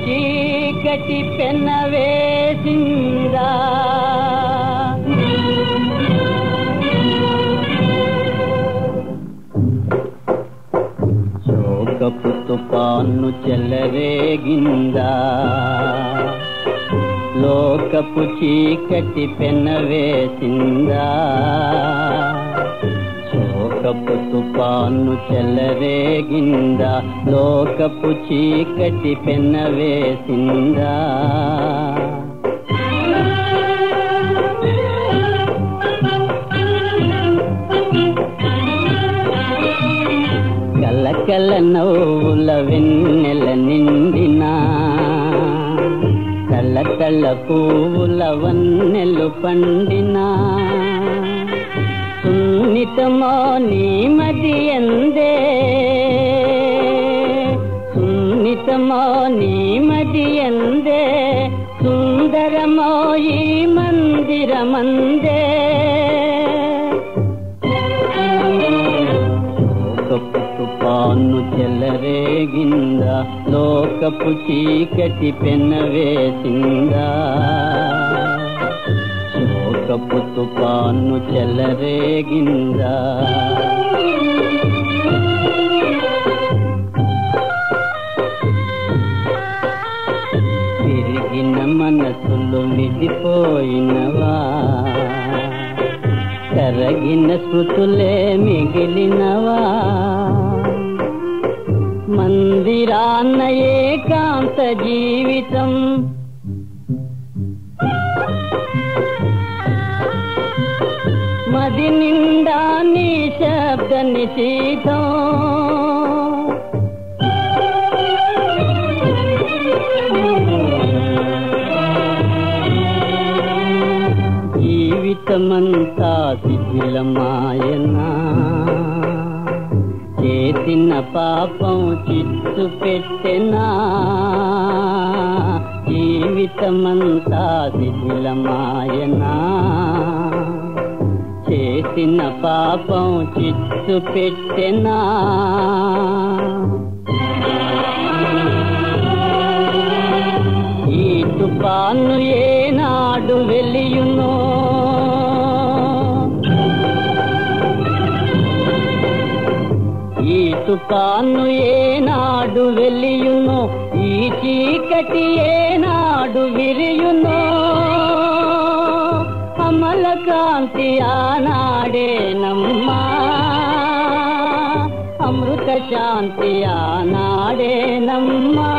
చీకటి పెన్న వేసిందా శోకపు తుపాను చెలరేగిందా లోకపు చీకటి పెన వేసిందా శోకపు తుపాను చెలరేగిందా లోకపు చీకటి పెన వేసిందా కలకల నవ్వుల వెన్నెల నిండినా కళ్ళ పువ్వుల వన్నెలు పండినా సున్నితమో నీ మది ఎందే సున్నితమో నీ మది ఎందే సుందరమో ఈ మందిరమందే లోకపు తుపాను చెలరేగిందా లోకపు చీకటి పెన వేసిందా లోకపు తుపాను చెలరేగిందా తిరిగిన మనసులు విడిపోయినవా కరగిన స్మృతులే మిగిలినవా మందిరాన్న ఏకాంత జీవితం మది నిండా నీ శబ్ద నిశీతం జీవితమంతా శిథిలమాయనా చేసిన పాపం చిత్తు పెట్టెనా జీవితమంతా శిథిలమాయనా చేసిన పాపం చిత్తు పెట్టెనా ఈ తుపాను ఏనాడు వెలియునో ఈ తుపాను ఏనాడు వెలియునో ఈ చీకటి ఏనాడు విరియునో అమల కాంతి ఆనాడే నమ్మా అమృత శాంతి ఆనాడే నమ్మా